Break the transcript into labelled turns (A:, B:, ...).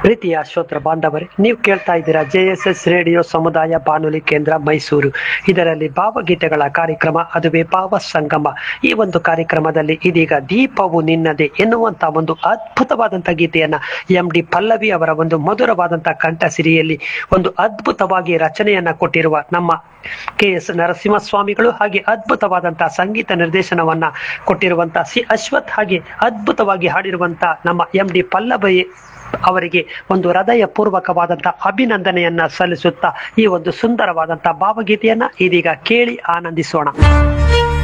A: ಪ್ರೀತಿಯ ಶ್ರೋತ್ರ ಬಾಂಧವರೇ ನೀವು ಕೇಳ್ತಾ ಇದ್ದೀರಾ ಜೆ ಎಸ್ ಎಸ್ ರೇಡಿಯೋ ಸಮುದಾಯ ಬಾನುಲಿ ಕೇಂದ್ರ ಮೈಸೂರು ಇದರಲ್ಲಿ ಭಾವಗೀತೆಗಳ ಕಾರ್ಯಕ್ರಮ ಅದುವೇ ಭಾವ ಸಂಗಮ ಈ ಒಂದು ಕಾರ್ಯಕ್ರಮದಲ್ಲಿ ಇದೀಗ ದೀಪವು ನಿನ್ನದೆ ಎನ್ನುವಂತ ಒಂದು ಅದ್ಭುತವಾದಂತ ಗೀತೆಯನ್ನ ಎಂ ಡಿ ಪಲ್ಲವಿ ಅವರ ಒಂದು ಮಧುರವಾದಂತ ಕಂಠಸಿರಿಯಲ್ಲಿ ಒಂದು ಅದ್ಭುತವಾಗಿ ರಚನೆಯನ್ನ ಕೊಟ್ಟಿರುವ ನಮ್ಮ ಕೆ ಎಸ್ ನರಸಿಂಹಸ್ವಾಮಿಗಳು ಹಾಗೆ ಅದ್ಭುತವಾದಂತಹ ಸಂಗೀತ ನಿರ್ದೇಶನವನ್ನ ಕೊಟ್ಟಿರುವಂತ ಸಿ ಅಶ್ವಥ್ ಹಾಗೆ ಅದ್ಭುತವಾಗಿ ಹಾಡಿರುವಂತ ನಮ್ಮ ಎಂ ಡಿ ಪಲ್ಲವಿ ಅವರಿಗೆ ಒಂದು ಹೃದಯ ಪೂರ್ವಕವಾದಂತಹ ಅಭಿನಂದನೆಯನ್ನ ಸಲ್ಲಿಸುತ್ತಾ ಈ ಒಂದು ಸುಂದರವಾದಂತಹ ಭಾವಗೀತೆಯನ್ನ ಇದೀಗ ಕೇಳಿ ಆನಂದಿಸೋಣ